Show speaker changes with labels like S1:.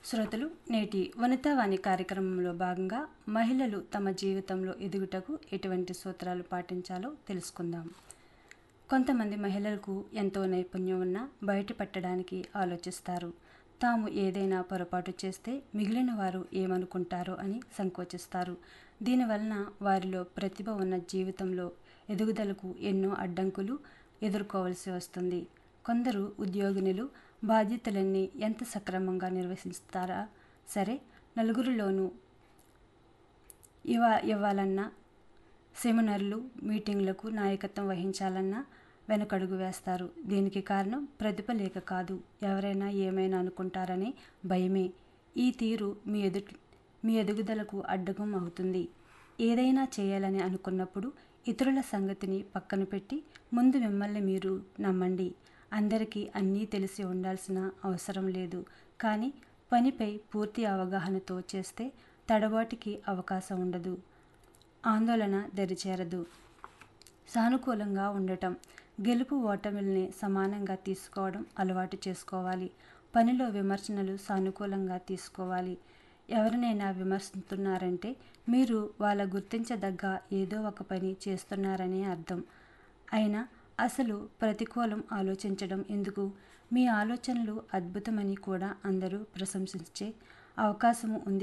S1: శ్రోతలు నేటి వనితావాణి కార్యక్రమంలో భాగంగా మహిళలు తమ జీవితంలో ఎదుగుటకు ఎటువంటి సూత్రాలు పాటించాలో తెలుసుకుందాం కొంతమంది మహిళలకు ఎంతో నైపుణ్యం ఉన్నా బయటపెట్టడానికి ఆలోచిస్తారు తాము ఏదైనా పొరపాటు చేస్తే మిగిలిన వారు ఏమనుకుంటారో అని సంకోచిస్తారు దీనివలన వారిలో ప్రతిభ ఉన్న జీవితంలో ఎదుగుదలకు ఎన్నో అడ్డంకులు ఎదుర్కోవలసి వస్తుంది కొందరు ఉద్యోగినులు బాధ్యతలన్నీ ఎంత సక్రమంగా నిర్వహిస్తారా సరే నలుగురిలోనూ ఇవ ఇవ్వాలన్నా సెమినార్లు మీటింగ్లకు నాయకత్వం వహించాలన్నా వెనకడుగు వేస్తారు దీనికి కారణం ప్రతిభ లేక కాదు ఎవరైనా ఏమైనా అనుకుంటారనే భయమే ఈ తీరు మీ ఎదు మీ ఎదుగుదలకు అడ్డకం అవుతుంది ఏదైనా చేయాలని అనుకున్నప్పుడు ఇతరుల సంగతిని పక్కన పెట్టి ముందు మిమ్మల్ని మీరు నమ్మండి అందరికీ అన్నీ తెలిసి ఉండాల్సిన అవసరం లేదు కానీ పనిపై పూర్తి అవగాహనతో చేస్తే తడబాటుకి అవకాశం ఉండదు ఆందోళన దరిచేరదు సానుకూలంగా ఉండటం గెలుపు ఓటమిల్ని సమానంగా తీసుకోవడం అలవాటు చేసుకోవాలి పనిలో విమర్శనలు సానుకూలంగా తీసుకోవాలి ఎవరినైనా విమర్శిస్తున్నారంటే మీరు వాళ్ళ గుర్తించదగ్గ ఏదో ఒక పని చేస్తున్నారనే అర్థం అయినా అసలు ప్రతికూలం ఆలోచించడం ఎందుకు మీ ఆలోచనలు అద్భుతమని కూడా అందరూ ప్రశంసించే అవకాశము ఉంది